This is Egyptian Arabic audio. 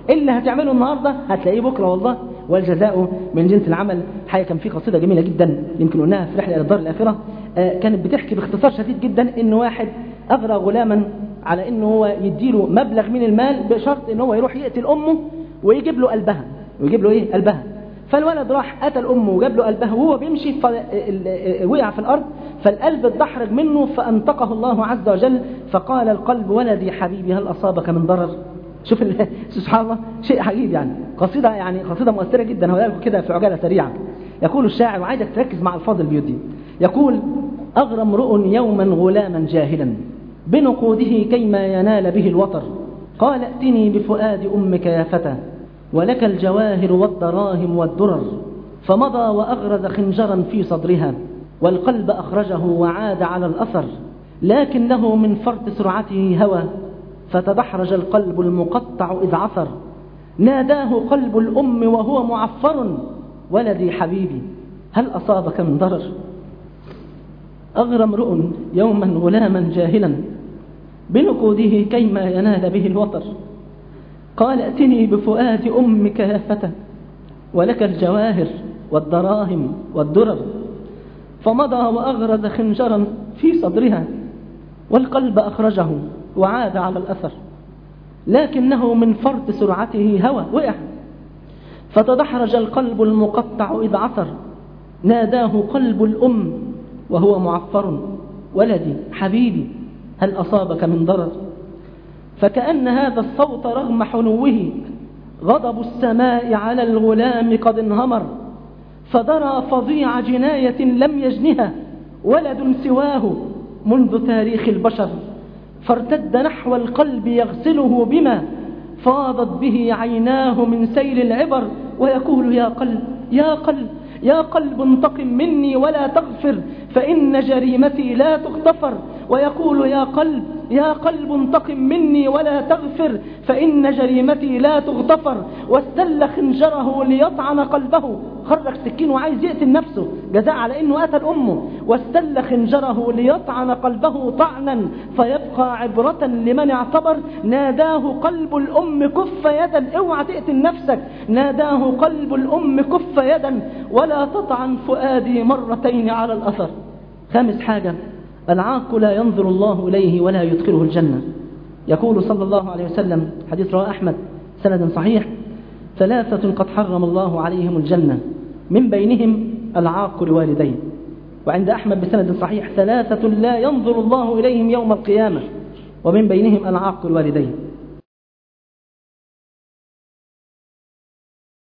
اللي هتعمله النهاردة هتلاقيه بكرة والله والجزاء من جنس العمل حقيقة كان في قصيدة جميلة جدا يمكن قلناها في رحلة إلى الدار الآخرة آه كانت بتحكي باختصار شديد جدا إن واحد أغرى غلاما على إنه هو يديله مبلغ من المال بشرط إن هو يروح يقتل أمه ويجيب له قلبها ويجيب له إيه قلبها فالولد راح قتل أمه وجاب له قلبها وهو بيمشي وقع في الأرض فالقلب اتدحرج منه فأنطقه الله عز وجل فقال القلب ولدي حبيبي هل أصابك من ضرر شوف سبحان الله شيء عجيب يعني قصيدة يعني قصيدة مؤثرة جدا هقول لكم كده في عجالة سريعة يقول الشاعر وعايزك تركز مع الفاظ البيوت دي يقول أغرى امرؤ يوما غلاما جاهلا بنقوده كيما ينال به الوطر قال ائتني بفؤاد أمك يا فتى ولك الجواهر والدراهم والدرر فمضى وأغرز خنجرا في صدرها والقلب أخرجه وعاد على الأثر لكنه من فرط سرعته هوى فتدحرج القلب المقطع إذ عثر ناداه قلب الأم وهو معفر ولدي حبيبي هل أصابك من ضرر أغرى امرؤ يوما غلاما جاهلا بنقوده كيما ينال به الوطر قال ائتني بفؤاد أمك يا فتى ولك الجواهر والدراهم والدرر فمضى وأغرز خنجرا في صدرها والقلب أخرجه وعاد على الأثر لكنه من فرط سرعته هوى وقع فتدحرج القلب المقطع إذ عثر ناداه قلب الأم وهو معفر ولدي حبيبي هل أصابك من ضرر فكأن هذا الصوت رغم حنوه غضب السماء على الغلام قد انهمر فدرى فظيع جناية لم يجنها ولد سواه منذ تاريخ البشر فارتد نحو القلب يغسله بما فاضت به عيناه من سيل العبر ويقول يا قلب يا قلب يا قلب انتقم مني ولا تغفر فإن جريمتي لا تغتفر ويقول يا قلب يا قلب انتقم مني ولا تغفر فإن جريمتي لا تغتفر واستل خنجره ليطعن قلبه خرج سكين وعايز يقتل نفسه جزاء على انه قتل امه واستل خنجره ليطعن قلبه طعنا فيبقى عبرة لمن اعتبر ناداه قلب الام كف يدا اوعى تقتل نفسك ناداه قلب الام كف يدا ولا تطعن فؤادي مرتين على الاثر خامس حاجة العاق لا ينظر الله إليه ولا يدخله الجنة يقول صلى الله عليه وسلم حديث رواه أحمد سند صحيح ثلاثة قد حرم الله عليهم الجنة من بينهم العاق لوالديه وعند أحمد بسند صحيح ثلاثة لا ينظر الله إليهم يوم القيامة ومن بينهم العاق لوالديه